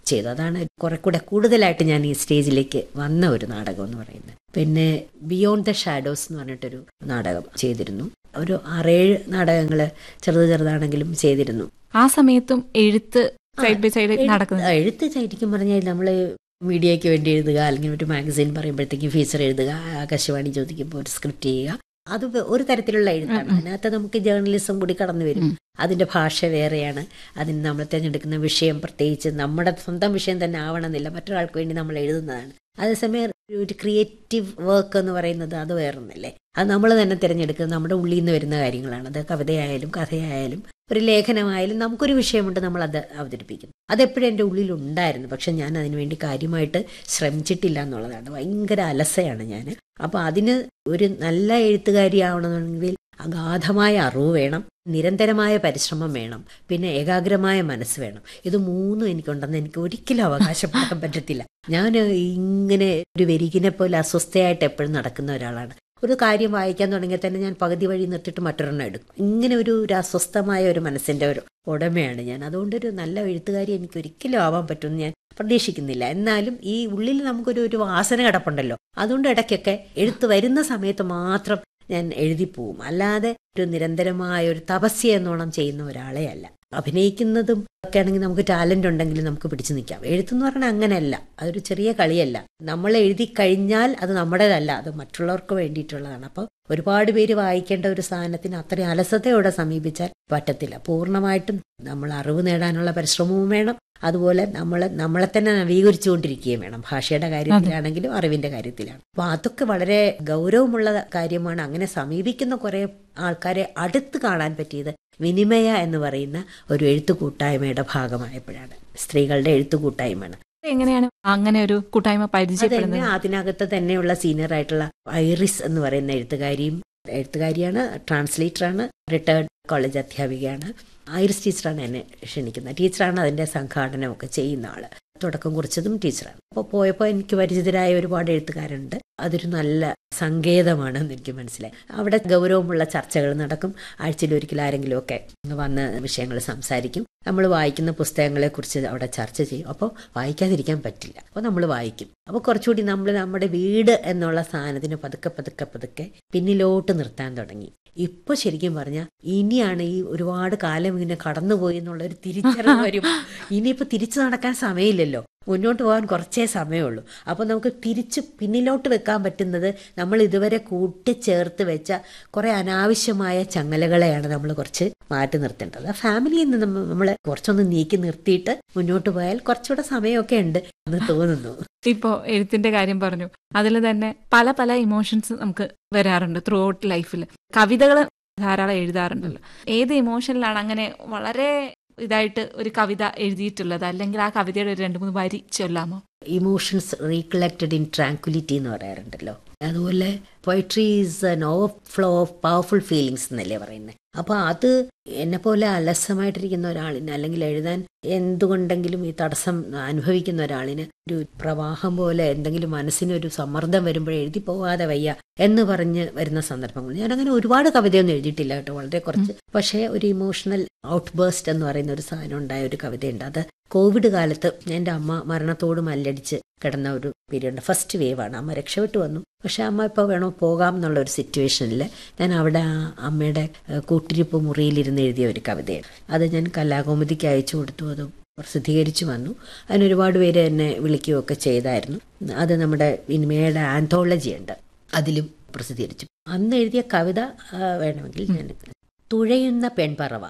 ചെയ്തു അതാണ് കുറെ കൂടെ കൂടുതലായിട്ട് ഞാൻ ഈ സ്റ്റേജിലേക്ക് വന്ന ഒരു നാടകം എന്ന് പറയുന്നത് പിന്നെ ബിയോണ്ട് ദ ഷാഡോസ് എന്ന് പറഞ്ഞിട്ടൊരു നാടകം ചെയ്തിരുന്നു ഒരു ആറേഴ് നാടകങ്ങൾ ചെറുത് ചെറുതാണെങ്കിലും ചെയ്തിരുന്നു ആ സമയത്തും എഴുത്ത് സൈഡ് ബൈ സൈഡ് എഴു- നടക്കുന്നത് എഴുത്ത് ശരിക്കും പറഞ്ഞാൽ നമ്മൾ മീഡിയയ്ക്ക് വേണ്ടി എഴുതുക അല്ലെങ്കിൽ ഒരു മാഗസിൻ പറയുമ്പോഴത്തേക്കും ഫീച്ചർ എഴുതുക ആകാശവാണി ചോദിക്കുമ്പോൾ ഒരു സ്ക്രിപ്റ്റ് ചെയ്യുക അത് വെ- ഒരു തരത്തിലുള്ള എഴുത്താണ് അതിനകത്ത് നമുക്ക് ജേർണലിസം കൂടി കടന്നു വരും അതിന്റെ ഭാഷ വേറെയാണ് അതിന് നമ്മൾ തിരഞ്ഞെടുക്കുന്ന വിഷയം പ്രത്യേകിച്ച് നമ്മുടെ സ്വന്തം വിഷയം തന്നെ ആവണമെന്നില്ല മറ്റൊരാൾക്ക് വേണ്ടി നമ്മൾ എഴുതുന്നതാണ് അതേസമയം ഒരു ക്രിയേറ്റീവ് വർക്ക് എന്ന് പറയുന്നത് അത് വേറൊന്നല്ലേ അത് നമ്മൾ തന്നെ തിരഞ്ഞെടുക്കുന്നത് നമ്മുടെ ഉള്ളിൽ നിന്ന് വരുന്ന കാര്യങ്ങളാണ് അത് കവിതയായാലും കഥയായാലും ഒരു ലേഖനമായാലും നമുക്കൊരു വിഷയമുണ്ട് നമ്മൾ അത് അവതരിപ്പിക്കുന്നു അതെപ്പോഴും എൻ്റെ ഉള്ളിൽ ഉണ്ടായിരുന്നു പക്ഷെ ഞാൻ അതിനുവേണ്ടി കാര്യമായിട്ട് ശ്രമിച്ചിട്ടില്ല എന്നുള്ളതാണ് ഭയങ്കര അലസയാണ് ഞാൻ അപ്പോൾ അതിന് ഒരു നല്ല എഴുത്തുകാരിയാവണമെന്നുണ്ടെങ്കിൽ അഗാധമായ അറിവ് വേണം നിരന്തരമായ പരിശ്രമം വേണം പിന്നെ ഏകാഗ്രമായ മനസ്സ് വേണം ഇത് മൂന്നും എനിക്കുണ്ടെന്ന് എനിക്ക് ഒരിക്കലും അവകാശപ്പെടാൻ പറ്റത്തില്ല ഞാൻ ഇങ്ങനെ ഒരു വെരികിനെ പോലെ അസ്വസ്ഥയായിട്ട് എപ്പോഴും നടക്കുന്ന ഒരാളാണ് ഒരു കാര്യം വായിക്കാൻ തുടങ്ങിയാൽ തന്നെ ഞാൻ പകുതി വഴി നിർത്തിയിട്ട് മറ്റൊരെണ്ണം എടുക്കും ഇങ്ങനെ ഒരു ഒരു അസ്വസ്ഥമായ ഒരു മനസ്സിന്റെ ഒരു ഉടമയാണ് ഞാൻ അതുകൊണ്ടൊരു നല്ല എഴുത്തുകാരി എനിക്ക് ഒരിക്കലും ആവാൻ പറ്റുമെന്ന് ഞാൻ പ്രതീക്ഷിക്കുന്നില്ല എന്നാലും ഈ ഉള്ളിൽ നമുക്കൊരു ഒരു വാസന കിടപ്പുണ്ടല്ലോ അതുകൊണ്ട് ഇടയ്ക്കൊക്കെ എഴുത്ത് വരുന്ന സമയത്ത് മാത്രം ഞാൻ എഴുതിപ്പോവും അല്ലാതെ ഒരു നിരന്തരമായ ഒരു തപസ്യ എന്നോണം ചെയ്യുന്ന ഒരാളെ അല്ല അഭിനയിക്കുന്നതും ഒക്കെ ആണെങ്കിൽ നമുക്ക് ടാലന്റ് ഉണ്ടെങ്കിൽ നമുക്ക് പിടിച്ചു നിൽക്കാം എഴുത്തെന്ന് പറഞ്ഞാൽ അങ്ങനെയല്ല അതൊരു ചെറിയ കളിയല്ല നമ്മൾ എഴുതി കഴിഞ്ഞാൽ അത് നമ്മുടേതല്ല അത് മറ്റുള്ളവർക്ക് വേണ്ടിയിട്ടുള്ളതാണ് അപ്പോൾ ഒരുപാട് പേര് വായിക്കേണ്ട ഒരു സാധനത്തിന് അത്രയും അലസതയോടെ സമീപിച്ചാൽ പറ്റത്തില്ല പൂർണ്ണമായിട്ടും നമ്മൾ അറിവ് നേടാനുള്ള പരിശ്രമവും വേണം അതുപോലെ നമ്മൾ നമ്മളെ തന്നെ നവീകരിച്ചുകൊണ്ടിരിക്കുകയും വേണം ഭാഷയുടെ കാര്യത്തിലാണെങ്കിലും അറിവിന്റെ കാര്യത്തിലാണ് അപ്പൊ അതൊക്കെ വളരെ ഗൗരവമുള്ള കാര്യമാണ് അങ്ങനെ സമീപിക്കുന്ന കുറെ ആൾക്കാരെ അടുത്ത് കാണാൻ പറ്റിയത് വിനിമയ എന്ന് പറയുന്ന ഒരു എഴുത്തു കൂട്ടായ്മയുടെ ഭാഗമായപ്പോഴാണ് സ്ത്രീകളുടെ എഴുത്തു കൂട്ടായ്മയാണ് എങ്ങനെയാണ് അങ്ങനെ ഒരു കൂട്ടായ്മ അതന്നെ പരിചയപ്പെടുന്നത് അതിനകത്ത് തന്നെയുള്ള സീനിയർ ആയിട്ടുള്ള ഐറിസ് എന്ന് പറയുന്ന എഴുത്തുകാരിയും എഴുത്തുകാരിയാണ് ട്രാൻസ്ലേറ്ററാണ് റിട്ടയർഡ് കോളേജ് അധ്യാപികയാണ് ഐറിസ് ടീച്ചറാണ് എന്നെ ക്ഷണിക്കുന്നത് ടീച്ചറാണ് അതിന്റെ സംഘാടനമൊക്കെ ചെയ്യുന്ന ആള് തുടക്കം കുറിച്ചതും ടീച്ചറാണ് അപ്പോൾ പോയപ്പോൾ എനിക്ക് പരിചിതരായ ഒരുപാട് എഴുത്തുകാരുണ്ട് അതൊരു നല്ല സങ്കേതമാണെന്ന് എനിക്ക് മനസ്സിലായി അവിടെ ഗൗരവമുള്ള ചർച്ചകൾ നടക്കും ആഴ്ചയിൽ ഒരിക്കൽ ആരെങ്കിലും ഒക്കെ വന്ന് വിഷയങ്ങൾ സംസാരിക്കും നമ്മൾ വായിക്കുന്ന പുസ്തകങ്ങളെ കുറിച്ച് അവിടെ ചർച്ച ചെയ്യും അപ്പോൾ വായിക്കാതിരിക്കാൻ പറ്റില്ല അപ്പോൾ നമ്മൾ വായിക്കും അപ്പോൾ കുറച്ചുകൂടി നമ്മൾ നമ്മുടെ വീട് എന്നുള്ള സാധനത്തിന് പതുക്കെ പതുക്കെ പതുക്കെ പിന്നിലോട്ട് നിർത്താൻ തുടങ്ങി ഇപ്പൊ ശരിക്കും പറഞ്ഞാൽ ഇനിയാണ് ഈ ഒരുപാട് കാലം ഇങ്ങനെ കടന്നുപോയി എന്നുള്ള ഒരു തിരിച്ചറിവ് വരും ഇനിയിപ്പോ തിരിച്ചു നടക്കാൻ സമയമില്ലല്ലോ മുന്നോട്ട് പോകാൻ കുറച്ചേ സമയമുള്ളൂ അപ്പോൾ നമുക്ക് തിരിച്ച് പിന്നിലോട്ട് വെക്കാൻ പറ്റുന്നത് നമ്മൾ ഇതുവരെ കൂട്ടിച്ചേർത്ത് വെച്ച കുറെ അനാവശ്യമായ ചങ്ങലകളെയാണ് നമ്മൾ കുറച്ച് മാറ്റി നിർത്തേണ്ടത് ആ ഫാമിലിയിൽ നിന്ന് നമ്മൾ കുറച്ചൊന്ന് നീക്കി നിർത്തിയിട്ട് മുന്നോട്ട് പോയാൽ കുറച്ചുകൂടെ സമയമൊക്കെ ഉണ്ട് എന്ന് തോന്നുന്നു ഇപ്പോ എഴുത്തിന്റെ കാര്യം പറഞ്ഞു അതിൽ തന്നെ പല പല ഇമോഷൻസ് നമുക്ക് വരാറുണ്ട് ത്രൂ ഔട്ട് ലൈഫിൽ കവിതകൾ ധാരാളം എഴുതാറുണ്ടല്ലോ ഏത് ഇമോഷനിലാണ് അങ്ങനെ വളരെ ഇതായിട്ട് ഒരു കവിത എഴുതിയിട്ടുള്ളത് അല്ലെങ്കിൽ ആ കവിതയുടെ ഒരു രണ്ട് മൂന്ന് വരി ചൊല്ലാമോ ഇമോഷൻസ് റീകളക്റ്റഡ് ഇൻ ട്രാങ്ക്വിലിറ്റി എന്ന് പറയാറുണ്ടല്ലോ അതുപോലെ poetry is an overflow of powerful feelings എന്നല്ലേ പറയുന്നത് അപ്പൊ അത് എന്നെ പോലെ അലസമായിട്ടിരിക്കുന്ന ഒരാളിന് അല്ലെങ്കിൽ എഴുതാൻ എന്തുകൊണ്ടെങ്കിലും ഈ തടസ്സം അനുഭവിക്കുന്ന ഒരാളിന് ഒരു പ്രവാഹം പോലെ എന്തെങ്കിലും മനസ്സിനൊരു സമ്മർദ്ദം വരുമ്പോൾ എഴുതി പോവാതെ വയ്യ എന്ന് പറഞ്ഞ് വരുന്ന സന്ദർഭങ്ങൾ ഞാൻ അങ്ങനെ ഒരുപാട് കവിതയൊന്നും എഴുതിയിട്ടില്ല കേട്ടോ വളരെ കുറച്ച് പക്ഷേ ഒരു ഇമോഷണൽ ഔട്ട് ബേസ്റ്റ് എന്ന് പറയുന്ന ഒരു സാധനം ഉണ്ടായ ഒരു കവിതയുണ്ട് അത് കോവിഡ് കാലത്ത് എൻ്റെ അമ്മ മരണത്തോട് മല്ലടിച്ച് കിടന്ന ഒരു പീരീഡ് ഫസ്റ്റ് വേവാണ് അമ്മ രക്ഷപ്പെട്ടു വന്നു പക്ഷെ അമ്മ ഇപ്പോൾ വേണോ പോകാം എന്നുള്ള ഒരു സിറ്റുവേഷനിൽ ഞാൻ അവിടെ ആ അമ്മയുടെ ഏഹ്, കൂട്ടിരിപ്പ് മുറിയിലിരുന്ന് എഴുതിയ ഒരു കവിതയാണ് അത് ഞാൻ കലാകൗമുദിക്ക് അയച്ചു കൊടുത്തു അത് പ്രസിദ്ധീകരിച്ചു വന്നു അതിന് ഒരുപാട് പേര് എന്നെ വിളിക്കുകയൊക്കെ ചെയ്തായിരുന്നു അത് നമ്മുടെ വിനിമയുടെ ആന്തോളജി ഉണ്ട് അതിലും പ്രസിദ്ധീകരിച്ചു അന്ന് എഴുതിയ കവിത ആ, വേണമെങ്കിൽ ഞാൻ തുഴയുന്ന പെൺപറവ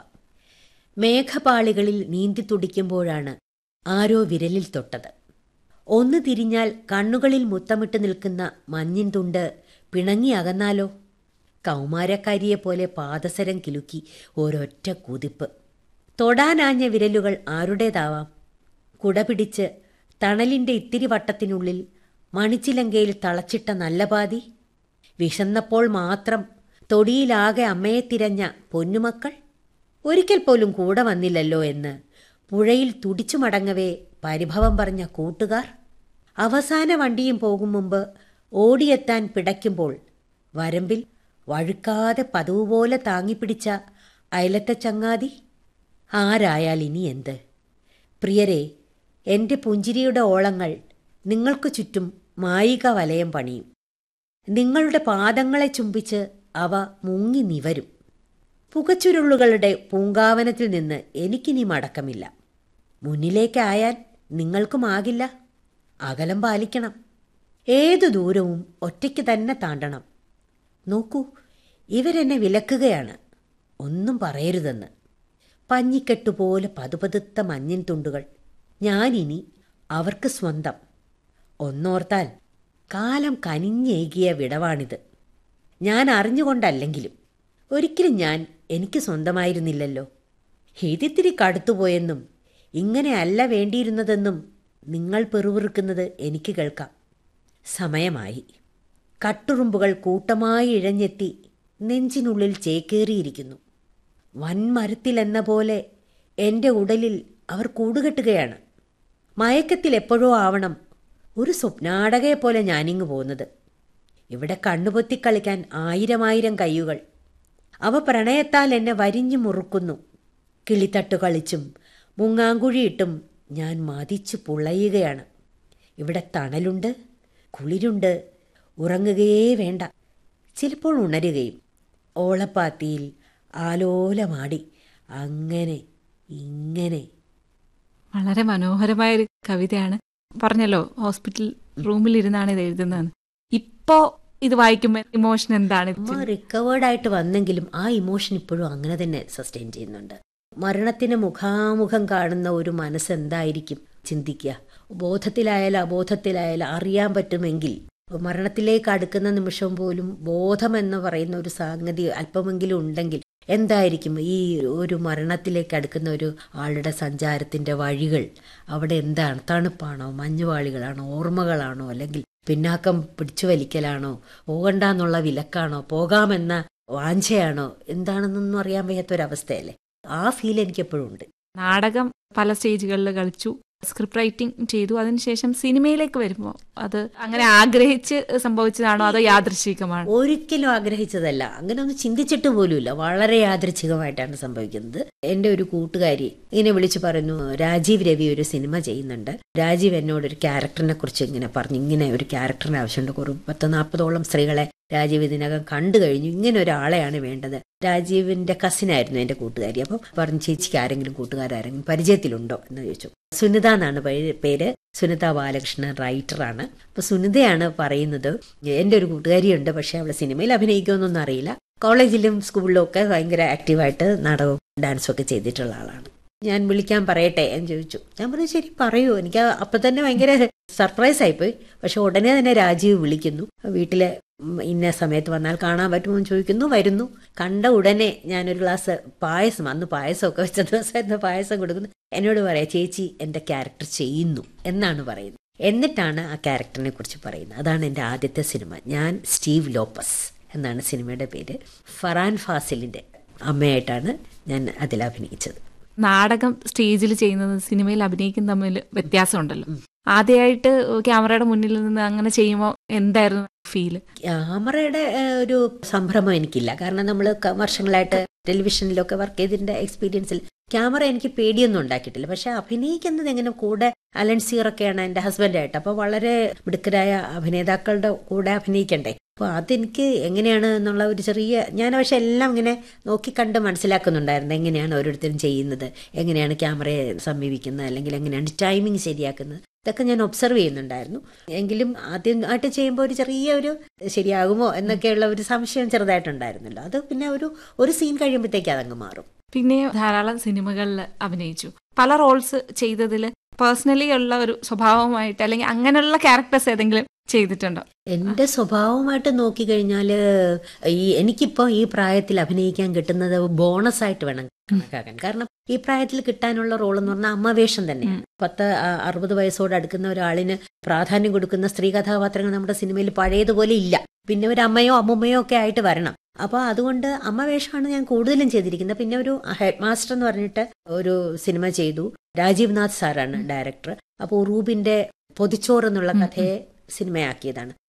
മേഘപാളികളിൽ നീന്തി തുടിക്കുമ്പോഴാണ് ആരോ വിരലിൽ തൊട്ടത് ഒന്ന് തിരിഞ്ഞാൽ കണ്ണുകളിൽ മുത്തമിട്ട് നിൽക്കുന്ന മഞ്ഞിൻ തുണ്ട് പിണങ്ങി അകന്നാലോ കൗമാരക്കാരിയെപ്പോലെ പാദസരം കിലുക്കി ഒരൊറ്റ കുതിപ്പ് തൊടാനാഞ്ഞ വിരലുകൾ ആരുടേതാവാം കുട പിടിച്ച് തണലിന്റെ ഇത്തിരി വട്ടത്തിനുള്ളിൽ മണിച്ചിലങ്കയിൽ തളച്ചിട്ട നല്ല പാതി വിശന്നപ്പോൾ മാത്രം തൊടിയിലാകെ അമ്മയെ തിരഞ്ഞ പൊന്നുമക്കൾ ഒരിക്കൽ പോലും കൂടെ വന്നില്ലല്ലോ എന്ന് പുഴയിൽ തുടിച്ചു മടങ്ങവേ പരിഭവം പറഞ്ഞ കൂട്ടുകാർ അവസാന വണ്ടിയും പോകും മുമ്പ് ഓടിയെത്താൻ പിടയ്ക്കുമ്പോൾ വരമ്പിൽ വഴുക്കാതെ പതിവ് പോലെ താങ്ങിപ്പിടിച്ച അയലത്തെ ചങ്ങാതി ആരായാൽ ഇനി എന്ത് പ്രിയരെ എൻ്റെ പുഞ്ചിരിയുടെ ഓളങ്ങൾ നിങ്ങൾക്ക് ചുറ്റും മായിക വലയം പണിയും നിങ്ങളുടെ പാദങ്ങളെ ചുംബിച്ച് അവ മുങ്ങി നിവരും പുകച്ചുരുളുകളുടെ പൂങ്കാവനത്തിൽ നിന്ന് എനിക്കിനി മടക്കമില്ല മുന്നിലേക്കായാൽ നിങ്ങൾക്കുമാകില്ല അകലം പാലിക്കണം ഏതു ദൂരവും ഒറ്റയ്ക്ക് തന്നെ താണ്ടണം നോക്കൂ ഇവരെന്നെ വിലക്കുകയാണ് ഒന്നും പറയരുതെന്ന് പഞ്ഞിക്കെട്ടുപോലെ പതുപതുത്ത മഞ്ഞിൻ തുണ്ടുകൾ ഞാനിനി അവർക്ക് സ്വന്തം ഒന്നോർത്താൽ കാലം കനിഞ്ഞേകിയ വിടവാണിത് ഞാൻ അറിഞ്ഞുകൊണ്ടല്ലെങ്കിലും ഒരിക്കലും ഞാൻ എനിക്ക് സ്വന്തമായിരുന്നില്ലല്ലോ ഇതിത്തിരി കടുത്തുപോയെന്നും ഇങ്ങനെയല്ല വേണ്ടിയിരുന്നതെന്നും നിങ്ങൾ പെറുവിറുക്കുന്നത് എനിക്ക് കേൾക്കാം സമയമായി കട്ടുറുമ്പുകൾ കൂട്ടമായി ഇഴഞ്ഞെത്തി നെഞ്ചിനുള്ളിൽ ചേക്കേറിയിരിക്കുന്നു വൻമരത്തിലെന്ന പോലെ എൻ്റെ ഉടലിൽ അവർ കൂടുകെട്ടുകയാണ് മയക്കത്തിൽ എപ്പോഴോ ആവണം ഒരു സ്വപ്നാടകയെ പോലെ ഞാനിങ്ങ് പോകുന്നത് ഇവിടെ കണ്ണുപൊത്തി കളിക്കാൻ ആയിരമായിരം കയ്യുകൾ അവ പ്രണയത്താൽ എന്നെ വരിഞ്ഞു മുറുക്കുന്നു കിളിത്തട്ടു കളിച്ചും മുങ്ങാങ്കുഴിയിട്ടും ഞാൻ മതിച്ചു പുളയുകയാണ് ഇവിടെ തണലുണ്ട് കുളിരുണ്ട് ഉറങ്ങുകയേ വേണ്ട ചിലപ്പോൾ ഉണരുകയും ഓളപ്പാത്തിയിൽ ആലോലമാടി അങ്ങനെ ഇങ്ങനെ വളരെ മനോഹരമായ ഒരു കവിതയാണ് പറഞ്ഞല്ലോ ഹോസ്പിറ്റൽ റൂമിലിരുന്നാണ് ഇത് എഴുതുന്നതെന്ന് ഇപ്പോ ഇത് വായിക്കുമ്പോൾ ഇമോഷൻ എന്താണ് അമ്മ റിക്കവേർഡ് ആയിട്ട് വന്നെങ്കിലും ആ ഇമോഷൻ ഇപ്പോഴും അങ്ങനെ തന്നെ സസ്റ്റെയിൻ ചെയ്യുന്നുണ്ട് മരണത്തിന് മുഖാമുഖം കാണുന്ന ഒരു മനസ്സ് എന്തായിരിക്കും ചിന്തിക്കുക ബോധത്തിലായാലും അബോധത്തിലായാലും അറിയാൻ പറ്റുമെങ്കിൽ മരണത്തിലേക്ക് അടുക്കുന്ന നിമിഷം പോലും ബോധം എന്ന് പറയുന്ന ഒരു സംഗതി അല്പമെങ്കിലും ഉണ്ടെങ്കിൽ എന്തായിരിക്കും ഈ ഒരു മരണത്തിലേക്ക് അടുക്കുന്ന ഒരു ആളുടെ സഞ്ചാരത്തിന്റെ വഴികൾ അവിടെ എന്താണ് തണുപ്പാണോ മഞ്ഞുപാളികളാണോ ഓർമ്മകളാണോ അല്ലെങ്കിൽ പിന്നാക്കം പിടിച്ചു വലിക്കലാണോ പോകണ്ടെന്നുള്ള വിലക്കാണോ പോകാമെന്ന വാഞ്ചയാണോ എന്താണെന്നൊന്നും അറിയാൻ വയ്യാത്തൊരവസ്ഥയല്ലേ ആ ഫീൽ എനിക്ക് എപ്പോഴും ഉണ്ട് നാടകം പല സ്റ്റേജുകളിൽ കളിച്ചു സ്ക്രിപ്റ്റ് റൈറ്റിംഗ് ചെയ്തു അതിനുശേഷം സിനിമയിലേക്ക് വരുമ്പോൾ അത് അങ്ങനെ ആഗ്രഹിച്ച് സംഭവിച്ചതാണോ അതോ യാദൃശികമാണോ ഒരിക്കലും ആഗ്രഹിച്ചതല്ല അങ്ങനെ ഒന്നും ചിന്തിച്ചിട്ട് പോലുമില്ല വളരെ യാദൃച്ഛികമായിട്ടാണ് സംഭവിക്കുന്നത് എൻ്റെ ഒരു കൂട്ടുകാരി ഇങ്ങനെ വിളിച്ചു പറഞ്ഞു രാജീവ് രവി ഒരു സിനിമ ചെയ്യുന്നുണ്ട് രാജീവ് എന്നോട് ഒരു ക്യാരക്ടറിനെ കുറിച്ച് ഇങ്ങനെ പറഞ്ഞു ഇങ്ങനെ ഒരു ക്യാരക്ടറിന് ആവശ്യമുണ്ട് കുറു പത്ത് നാൽപ്പതോളം സ്ത്രീകളെ രാജീവ് ഇതിനകം കണ്ടു കഴിഞ്ഞു ഇങ്ങനെ ഒരാളെയാണ് വേണ്ടത് രാജീവിന്റെ കസിനായിരുന്നു എൻ്റെ കൂട്ടുകാരി അപ്പം പറഞ്ഞു ചേച്ചിക്ക് ആരെങ്കിലും കൂട്ടുകാരാരെങ്കിലും പരിചയത്തിലുണ്ടോ എന്ന് ചോദിച്ചു സുനിത എന്നാണ് പേ- പേര് സുനിത ബാലകൃഷ്ണൻ റൈറ്ററാണ് അപ്പൊ സുനിതയാണ് പറയുന്നത് എൻ്റെ ഒരു കൂട്ടുകാരിയുണ്ട് പക്ഷെ അവള് സിനിമയിൽ അഭിനയിക്കുമെന്നൊന്നും അറിയില്ല കോളേജിലും സ്കൂളിലും ഒക്കെ ഭയങ്കര ആക്റ്റീവായിട്ട് നാടകവും ഡാൻസും ഒക്കെ ചെയ്തിട്ടുള്ള ആളാണ് ഞാൻ വിളിക്കാൻ പറയട്ടെ എന്ന് ചോദിച്ചു ഞാൻ പറഞ്ഞു ശരി പറയൂ എനിക്ക് അപ്പൊ തന്നെ ഭയങ്കര സർപ്രൈസ് ആയിപ്പോയി പക്ഷെ ഉടനെ തന്നെ രാജീവ് വിളിക്കുന്നു വീട്ടിലെ ഉം, ഇന്ന സമയത്ത് വന്നാൽ കാണാൻ പറ്റുമോ എന്ന് ചോദിക്കുന്നു വരുന്നു കണ്ട ഉടനെ ഞാനൊരു ഗ്ലാസ് പായസം അന്ന് പായസമൊക്കെ വെച്ച ദിവസമായിരുന്നു പായസം കൊടുക്കുന്നു എന്നോട് പറയാ ചേച്ചി എൻ്റെ ക്യാരക്ടർ ചെയ്യുന്നു എന്നാണ് പറയുന്നത് എന്നിട്ടാണ് ആ ക്യാരക്ടറിനെ കുറിച്ച് പറയുന്നത് അതാണ് എൻ്റെ ആദ്യത്തെ സിനിമ ഞാൻ സ്റ്റീവ് ലോപ്പസ് എന്നാണ് സിനിമയുടെ പേര് ഫറാൻ ഫാസിലിൻ്റെ അമ്മയായിട്ടാണ് ഞാൻ അതിൽ അഭിനയിച്ചത് നാടകം സ്റ്റേജിൽ ചെയ്യുന്നത് സിനിമയിൽ അഭിനയിക്കുന്ന തമ്മിൽ വ്യത്യാസമുണ്ടല്ലോ ആദ്യമായിട്ട് ക്യാമറയുടെ മുന്നിൽ നിന്ന് അങ്ങനെ ചെയ്യുമ്പോൾ എന്തായിരുന്നു ഫീല് ക്യാമറയുടെ ഏഹ്, ഒരു സംഭ്രമം എനിക്കില്ല കാരണം നമ്മൾ വർഷങ്ങളായിട്ട് ടെലിവിഷനിലൊക്കെ വർക്ക് ചെയ്തതിന്റെ എക്സ്പീരിയൻസിൽ ക്യാമറ എനിക്ക് പേടിയൊന്നും ഉണ്ടാക്കിയിട്ടില്ല പക്ഷെ അഭിനയിക്കുന്നത് എങ്ങനെ കൂടെ അലൻ സീറൊക്കെയാണ് എൻ്റെ ഹസ്ബൻഡായിട്ട് അപ്പോൾ വളരെ മിടുക്കരായ അഭിനേതാക്കളുടെ കൂടെ അഭിനയിക്കണ്ടേ അപ്പോൾ അതെനിക്ക് എങ്ങനെയാണ് എന്നുള്ള ഒരു ചെറിയ ഞാൻ പക്ഷെ എല്ലാം ഇങ്ങനെ നോക്കി കണ്ട് മനസ്സിലാക്കുന്നുണ്ടായിരുന്നു എങ്ങനെയാണ് ഓരോരുത്തരും ചെയ്യുന്നത് എങ്ങനെയാണ് ക്യാമറയെ സമീപിക്കുന്നത് അല്ലെങ്കിൽ എങ്ങനെയാണ് ടൈമിംഗ് ശരിയാക്കുന്നത് ഇതൊക്കെ ഞാൻ ഒബ്സർവ് ചെയ്യുന്നുണ്ടായിരുന്നു എങ്കിലും ആദ്യമായിട്ട് ചെയ്യുമ്പോൾ ഒരു ചെറിയ ഒരു ശരിയാകുമോ എന്നൊക്കെയുള്ള ഒരു സംശയം ചെറുതായിട്ടുണ്ടായിരുന്നല്ലോ അത് പിന്നെ ഒരു ഒരു സീൻ കഴിയുമ്പോഴത്തേക്ക് അതങ്ങ് മാറും പിന്നെ ധാരാളം സിനിമകളിൽ അഭിനയിച്ചു പല റോൾസ് ചെയ്തതിൽ പേഴ്സണലി ഉള്ള ഒരു സ്വഭാവമായിട്ട് അല്ലെങ്കിൽ അങ്ങനെയുള്ള ക്യാരക്ടേഴ്സ് ഏതെങ്കിലും ചെയ്തിട്ടുണ്ടോ എൻ്റെ സ്വഭാവമായിട്ട് നോക്കിക്കഴിഞ്ഞാൽ ഈ എനിക്കിപ്പോൾ ഈ പ്രായത്തിൽ അഭിനയിക്കാൻ കിട്ടുന്നത് ബോണസ് ആയിട്ട് വേണം കണക്കാക്കാൻ കാരണം ഈ പ്രായത്തിൽ കിട്ടാനുള്ള റോൾ എന്ന് പറഞ്ഞാൽ അമ്മവേഷം തന്നെയാണ് പത്ത് ആ- അറുപത് വയസ്സോട് അടുക്കുന്ന ഒരാളിന് പ്രാധാന്യം കൊടുക്കുന്ന സ്ത്രീ കഥാപാത്രങ്ങൾ നമ്മുടെ സിനിമയിൽ പഴയതുപോലെ ഇല്ല പിന്നെ ഒരു അമ്മയോ അമ്മുമ്മയോ ഒക്കെ ആയിട്ട് വരണം അപ്പോൾ അതുകൊണ്ട് അമ്മ വേഷമാണ് ഞാൻ കൂടുതലും ചെയ്തിരിക്കുന്നത് പിന്നെ ഒരു ഹെഡ് മാസ്റ്റർ എന്ന് പറഞ്ഞിട്ട് ഒരു സിനിമ ചെയ്തു രാജീവ് നാഥ് സാറാണ് ഡയറക്ടർ അപ്പോൾ ഉറൂബിന്റെ പൊതിച്ചോറ് എന്നുള്ള കഥയെ സിനിമയാക്കിയതാണ്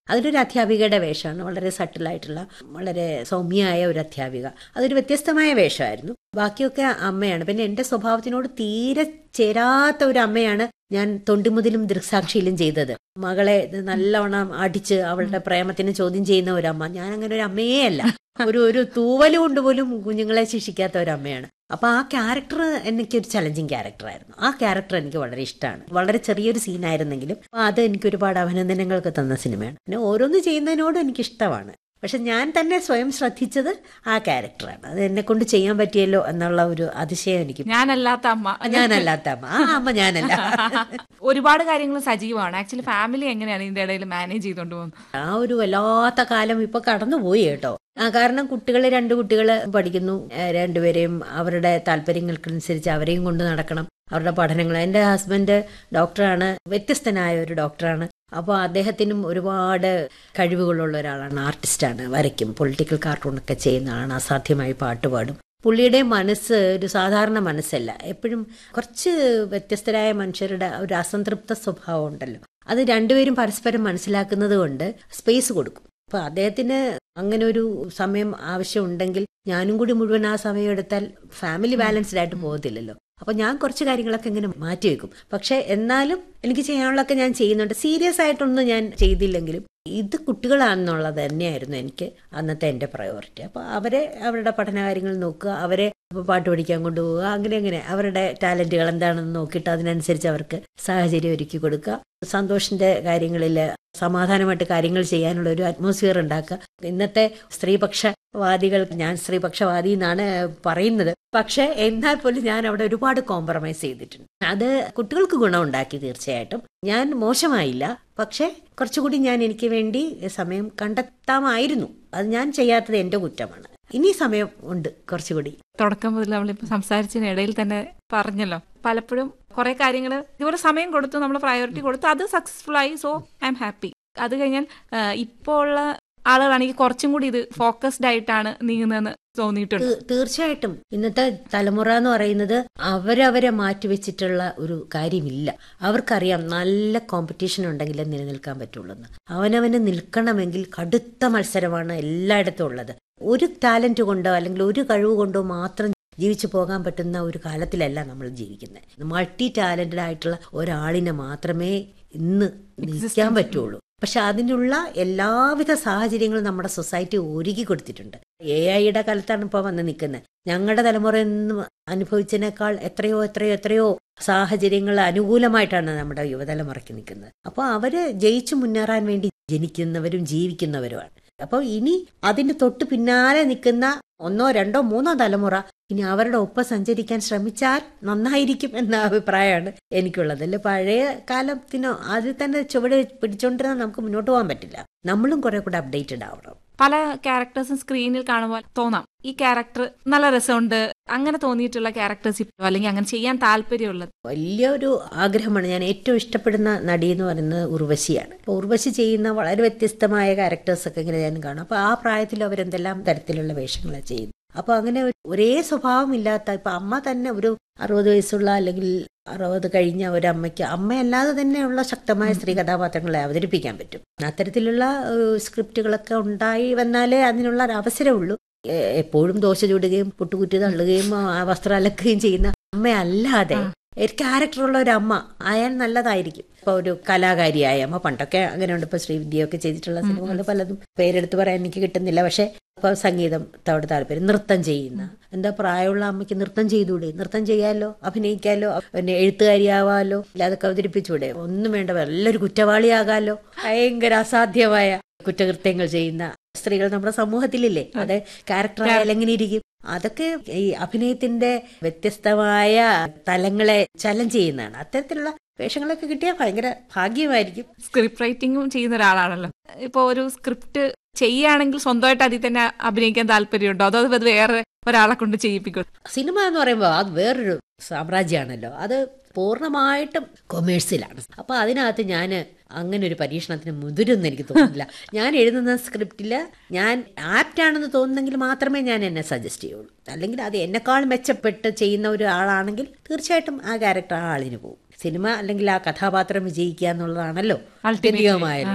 അതിലൊരു അധ്യാപികയുടെ വേഷമാണ് വളരെ സട്ടിലായിട്ടുള്ള വളരെ സൗമ്യമായ ഒരു അധ്യാപിക അതൊരു വ്യത്യസ്തമായ വേഷമായിരുന്നു ബാക്കിയൊക്കെ അമ്മയാണ് പിന്നെ എൻ്റെ സ്വഭാവത്തിനോട് തീരെ ചേരാത്ത ഒരു അമ്മയാണ് ഞാൻ തൊണ്ടിമുതലും ദൃക്സാക്ഷിയിലും ചെയ്തത് മകളെ നല്ലവണ്ണം അടിച്ച് അവളുടെ പ്രേമത്തിന് ചോദ്യം ചെയ്യുന്ന ഒരു അമ്മ ഞാൻ അങ്ങനെ ഒരു അമ്മയേ അല്ല ഒരു ഒരു തൂവല് കൊണ്ട് പോലും കുഞ്ഞുങ്ങളെ ശിക്ഷിക്കാത്ത ഒരു അമ്മയാണ് അപ്പൊ ആ ക്യാരക്ടർ എനിക്കൊരു ചലഞ്ചിങ് ക്യാരക്ടറായിരുന്നു ആ ക്യാരക്ടർ എനിക്ക് വളരെ ഇഷ്ടമാണ് വളരെ ചെറിയൊരു സീനായിരുന്നെങ്കിലും അത് എനിക്ക് ഒരുപാട് അഭിനന്ദനങ്ങൾക്ക് തന്ന സിനിമയാണ് പിന്നെ ഓരോന്ന് ചെയ്യുന്നതിനോടും എനിക്ക് ഇഷ്ടമാണ് പക്ഷെ ഞാൻ തന്നെ സ്വയം ശ്രദ്ധിച്ചത് ആ ക്യാരക്ടറാണ് അത് എന്നെ കൊണ്ട് ചെയ്യാൻ പറ്റിയല്ലോ എന്നുള്ള ഒരു അതിശയം എനിക്ക് ഞാനല്ലാത്ത അമ്മ ഞാനല്ലാത്ത അമ്മ ആ അമ്മ ഞാനല്ല ഒരുപാട് കാര്യങ്ങൾ സജീവമാണ് ആക്ച്വലി ഫാമിലി എങ്ങനെയാണ് ഇതിന്റെ ഇടയിൽ മാനേജ് ചെയ്തുകൊണ്ട് പോകുന്നത് ആ ഒരു വല്ലാത്ത കാലം ഇപ്പൊ കടന്നുപോയി കേട്ടോ ആ കാരണം കുട്ടികൾ രണ്ട് കുട്ടികൾ പഠിക്കുന്നു ഏഹ് രണ്ടുപേരെയും അവരുടെ താല്പര്യങ്ങൾക്കനുസരിച്ച് അവരെയും കൊണ്ട് നടക്കണം അവരുടെ പഠനങ്ങൾ എൻ്റെ ഹസ്ബൻഡ് ഡോക്ടറാണ് വ്യത്യസ്തനായ ഒരു ഡോക്ടറാണ് അപ്പോൾ അദ്ദേഹത്തിനും ഒരുപാട് കഴിവുകളുള്ള ഒരാളാണ് ആർട്ടിസ്റ്റാണ് വരയ്ക്കും പൊളിറ്റിക്കൽ കാർട്ടൂണൊക്കെ ചെയ്യുന്ന ആളാണ് അസാധ്യമായി പാട്ട് പാടും പുള്ളിയുടെ മനസ്സ് ഒരു സാധാരണ മനസ്സല്ല എപ്പോഴും കുറച്ച് വ്യത്യസ്തരായ മനുഷ്യരുടെ ഒരു അസംതൃപ്ത സ്വഭാവം ഉണ്ടല്ലോ അത് രണ്ടുപേരും പരസ്പരം മനസ്സിലാക്കുന്നത് കൊണ്ട് സ്പേസ് കൊടുക്കും അപ്പൊ അദ്ദേഹത്തിന് അങ്ങനെ ഒരു സമയം ആവശ്യമുണ്ടെങ്കിൽ ഞാനും കൂടി മുഴുവൻ ആ സമയം എടുത്താൽ ഫാമിലി ബാലൻസ്ഡ് ആയിട്ട് പോകത്തില്ലല്ലോ അപ്പൊ ഞാൻ കുറച്ച് കാര്യങ്ങളൊക്കെ ഇങ്ങനെ മാറ്റിവെക്കും പക്ഷെ എന്നാലും എനിക്ക് ചെയ്യാനുള്ളതൊക്കെ ഞാൻ ചെയ്യുന്നുണ്ട് സീരിയസ് ആയിട്ടൊന്നും ഞാൻ ചെയ്തില്ലെങ്കിലും ഇത് കുട്ടികളാണെന്നുള്ളത് തന്നെയായിരുന്നു എനിക്ക് അന്നത്തെ എൻ്റെ പ്രയോറിറ്റി അപ്പോൾ അവരെ അവരുടെ പഠന കാര്യങ്ങൾ നോക്കുക അവരെ പാട്ട് പഠിക്കാൻ കൊണ്ടുപോവുക അങ്ങനെ അങ്ങനെ അവരുടെ ടാലന്റുകൾ എന്താണെന്ന് നോക്കിയിട്ട് അതിനനുസരിച്ച് അവർക്ക് സാഹചര്യം ഒരുക്കി കൊടുക്കുക സന്തോഷിന്റെ കാര്യങ്ങളിൽ സമാധാനമായിട്ട് കാര്യങ്ങൾ ചെയ്യാനുള്ള ഒരു അറ്റ്മോസ്ഫിയർ ഉണ്ടാക്കുക ഇന്നത്തെ സ്ത്രീപക്ഷവാദികൾ ഞാൻ സ്ത്രീപക്ഷവാദി എന്നാണ് പറയുന്നത് പക്ഷെ എന്നാൽ പോലും ഞാൻ അവിടെ ഒരുപാട് കോംപ്രമൈസ് ചെയ്തിട്ടുണ്ട് അത് കുട്ടികൾക്ക് ഗുണമുണ്ടാക്കി തീർച്ചയായിട്ടും ഞാൻ മോശമായില്ല പക്ഷെ കുറച്ചുകൂടി ഞാൻ എനിക്ക് വേണ്ടി സമയം കണ്ടെത്താമായിരുന്നു അത് ഞാൻ ചെയ്യാത്തത് എന്റെ കുറ്റമാണ് ഇനി സമയം ഉണ്ട് കുറച്ചുകൂടി തുടക്കം മുതൽ നമ്മളിപ്പോ സംസാരിച്ചതിനിടയിൽ തന്നെ പറഞ്ഞല്ലോ പലപ്പോഴും കുറെ കാര്യങ്ങൾ ഇതുപോലെ സമയം കൊടുത്തു നമ്മൾ പ്രയോറിറ്റി കൊടുത്തു അത് സക്സസ്ഫുൾ ആയി സോ ഐ എം ഹാപ്പി അത് കഴിഞ്ഞാൽ ഇപ്പോൾ ഉള്ള ആളുകളാണെങ്കിൽ കുറച്ചും കൂടി ഇത് ഫോക്കസ്ഡ് ആയിട്ടാണ് നീങ്ങുന്നതെന്ന് തോന്നിയിട്ടുണ്ട് തീ- തീർച്ചയായിട്ടും ഇന്നത്തെ തലമുറ എന്ന് പറയുന്നത് അവരവരെ മാറ്റിവെച്ചിട്ടുള്ള ഒരു കാര്യമില്ല അവർക്കറിയാം നല്ല കോമ്പറ്റീഷൻ ഉണ്ടെങ്കിലേ നിലനിൽക്കാൻ പറ്റുള്ളൂ എന്ന് അവനവന് നിൽക്കണമെങ്കിൽ കടുത്ത മത്സരമാണ് എല്ലായിടത്തും ഉള്ളത് ഒരു ടാലന്റ് കൊണ്ടോ അല്ലെങ്കിൽ ഒരു കഴിവ് കൊണ്ടോ മാത്രം ജീവിച്ചു പോകാൻ പറ്റുന്ന ഒരു കാലത്തിലല്ല നമ്മൾ ജീവിക്കുന്നത് മൾട്ടി ടാലന്റഡ് ആയിട്ടുള്ള ഒരാളിനെ മാത്രമേ ഇന്ന് നിൽക്കാൻ പറ്റുള്ളൂ പക്ഷെ അതിനുള്ള എല്ലാവിധ സാഹചര്യങ്ങളും നമ്മുടെ സൊസൈറ്റി ഒരുക്കി കൊടുത്തിട്ടുണ്ട് എ ഐയുടെ കാലത്താണ് ഇപ്പോൾ വന്ന് നിൽക്കുന്നത് ഞങ്ങളുടെ തലമുറ നിന്ന് അനുഭവിച്ചതിനേക്കാൾ എത്രയോ എത്രയോ എത്രയോ സാഹചര്യങ്ങൾ അനുകൂലമായിട്ടാണ് നമ്മുടെ യുവതലമുറയ്ക്ക് നിൽക്കുന്നത് അപ്പോൾ അവര് ജയിച്ചു മുന്നേറാൻ വേണ്ടി ജനിക്കുന്നവരും ജീവിക്കുന്നവരുമാണ് അപ്പോൾ ഇനി അതിന്റെ തൊട്ട് പിന്നാലെ നിൽക്കുന്ന ഒന്നോ രണ്ടോ മൂന്നോ തലമുറ ഇനി അവരുടെ ഒപ്പം സഞ്ചരിക്കാൻ ശ്രമിച്ചാൽ നന്നായിരിക്കും എന്ന അഭിപ്രായമാണ് എനിക്കുള്ളത് അല്ലെ പഴയ കാലത്തിനോ അതിൽ തന്നെ ചുവട് പിടിച്ചോണ്ടിരുന്നാൽ നമുക്ക് മുന്നോട്ട് പോകാൻ പറ്റില്ല നമ്മളും കുറെ കൂടെ അപ്ഡേറ്റഡ് ആവണം പല ക്യാരക്ടേഴ്സും സ്ക്രീനിൽ കാണുമ്പോൾ തോന്നാം ഈ ക്യാരക്ടർ നല്ല രസമുണ്ട് അങ്ങനെ തോന്നിയിട്ടുള്ള ക്യാരക്ടേഴ്സ് ഇപ്പോൾ അല്ലെങ്കിൽ അങ്ങനെ ചെയ്യാൻ താല്പര്യമുള്ളത് വലിയൊരു ആഗ്രഹമാണ് ഞാൻ ഏറ്റവും ഇഷ്ടപ്പെടുന്ന നടി എന്ന് പറയുന്നത് ഉർവശിയാണ് അപ്പോൾ ഉർവശി ചെയ്യുന്ന വളരെ വ്യത്യസ്തമായ ക്യാരക്ടേഴ്സ് ഒക്കെ ഇങ്ങനെ ഞാൻ കാണും അപ്പോൾ ആ പ്രായത്തിൽ അവരെന്തെല്ലാം തരത്തിലുള്ള വേഷങ്ങളാണ് ചെയ്യുന്നത് അപ്പോൾ അങ്ങനെ ഒരു- ഒരേ സ്വഭാവമില്ലാത്ത ഇപ്പൊ അമ്മ തന്നെ ഒരു അറുപത് വയസ്സുള്ള അല്ലെങ്കിൽ അറുപത് കഴിഞ്ഞ ഒരു അമ്മയ്ക്ക് അമ്മയല്ലാതെ തന്നെയുള്ള ശക്തമായ സ്ത്രീ കഥാപാത്രങ്ങളെ അവതരിപ്പിക്കാൻ പറ്റും അത്തരത്തിലുള്ള ഏഹ്, സ്ക്രിപ്റ്റുകളൊക്കെ ഉണ്ടായി വന്നാലേ അതിനുള്ള ഒരു അവസരമുള്ളൂ എ- എപ്പോഴും ദോശ ചൂടുകയും പുട്ടുകുറ്റി തള്ളുകയും ആ വസ്ത്രം അലക്കുകയും ചെയ്യുന്ന അമ്മയല്ലാതെ ഒരു ക്യാരക്ടറുള്ള ഒരു അമ്മ ആയാൽ നല്ലതായിരിക്കും ഇപ്പൊ ഒരു കലാകാരിയായ അമ്മ പണ്ടൊക്കെ അങ്ങനെയുണ്ട് ഇപ്പൊ ശ്രീവിദ്യയൊക്കെ ചെയ്തിട്ടുള്ള സിനിമകൾ പലതും പേരെടുത്ത് പറയാൻ എനിക്ക് കിട്ടുന്നില്ല പക്ഷെ ഇപ്പൊ സംഗീതത്തോട് താല്പര്യം നൃത്തം ചെയ്യുന്ന എന്താ പ്രായമുള്ള അമ്മയ്ക്ക് നൃത്തം ചെയ്തുകൂടെ നൃത്തം ചെയ്യാലോ അഭിനയിക്കാലോ പിന്നെ എഴുത്തുകാരിയാവാലോ അല്ലാതൊക്കെ അവതരിപ്പിച്ചൂടെ ഒന്നും വേണ്ട നല്ലൊരു കുറ്റവാളിയാകാലോ ഭയങ്കര അസാധ്യമായ കുറ്റകൃത്യങ്ങൾ ചെയ്യുന്ന സ്ത്രീകൾ നമ്മുടെ സമൂഹത്തിലില്ലേ അത് ക്യാരക്ടറായാൽ എങ്ങനെ ഇരിക്കും അതൊക്കെ ഈ അഭിനയത്തിന്റെ വ്യത്യസ്തമായ തലങ്ങളെ ചലഞ്ച് ചെയ്യുന്നതാണ് അത്തരത്തിലുള്ള വേഷങ്ങളൊക്കെ കിട്ടിയാൽ ഭയങ്കര ഭാഗ്യമായിരിക്കും സ്ക്രിപ്റ്റ് റൈറ്റിംഗും ചെയ്യുന്ന ഒരാളാണല്ലോ ഇപ്പോൾ ഒരു സ്ക്രിപ്റ്റ് ചെയ്യുകയാണെങ്കിൽ സ്വന്തമായിട്ട് അതിൽ തന്നെ അഭിനയിക്കാൻ താല്പര്യമുണ്ടോ അതോ അത് വേറെ ഒരാളെ കൊണ്ട് ചെയ്യിപ്പിക്കും സിനിമ എന്ന് പറയുമ്പോൾ അത് വേറൊരു സാമ്രാജ്യമാണല്ലോ അത് പൂർണ്ണമായിട്ടും കൊമേഴ്സ്യലാണ് അപ്പൊ അതിനകത്ത് ഞാൻ അങ്ങനെ ഒരു പരീക്ഷണത്തിന് മുതിരുന്ന് എനിക്ക് തോന്നുന്നില്ല ഞാൻ എഴുതുന്ന സ്ക്രിപ്റ്റിൽ ഞാൻ ആപ്റ്റ് ആണെന്ന് തോന്നുന്നെങ്കിൽ മാത്രമേ ഞാൻ എന്നെ സജസ്റ്റ് ചെയ്യുള്ളൂ അല്ലെങ്കിൽ അത് എന്നെക്കാൾ മെച്ചപ്പെട്ട് ചെയ്യുന്ന ഒരു ആളാണെങ്കിൽ തീർച്ചയായിട്ടും ആ ക്യാരക്ടർ ആ ആളിന് പോകും സിനിമ അല്ലെങ്കിൽ ആ കഥാപാത്രം വിജയിക്കുക എന്നുള്ളതാണല്ലോ Ultimately, ആത്യന്തികമായ ആ. ലക്ഷ്യം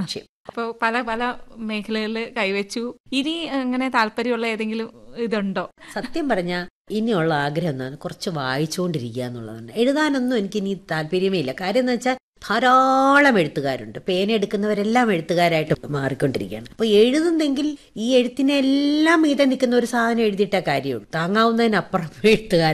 അപ്പോൾ പല പല മേഖലകളിൽ കൈവച്ചു ഇനി അങ്ങനെ താല്പര്യമുള്ള ഏതെങ്കിലും ഇതുണ്ടോ സത്യം പറഞ്ഞ ഇനിയുള്ള ആഗ്രഹം എന്താണ് കുറച്ച് വായിച്ചുകൊണ്ടിരിക്കുക എന്നുള്ളതാണ് എഴുതാനൊന്നും എനിക്ക് ഇനി താല്പര്യമേ ഇല്ല കാര്യം എന്ന് വെച്ചാൽ ധാരാളം എഴുത്തുകാരുണ്ട് പേന എടുക്കുന്നവരെല്ലാം എഴുത്തുകാരായിട്ട് മാറിക്കൊണ്ടിരിക്കുകയാണ് അപ്പൊ എഴുതുന്നെങ്കിൽ ഈ എഴുത്തിനെല്ലാം മീതെ നിൽക്കുന്ന ഒരു സാധനം എഴുതിയിട്ട കാര്യമുള്ളൂ താങ്ങാവുന്നതിനപ്പുറം എഴുത്തുകാർ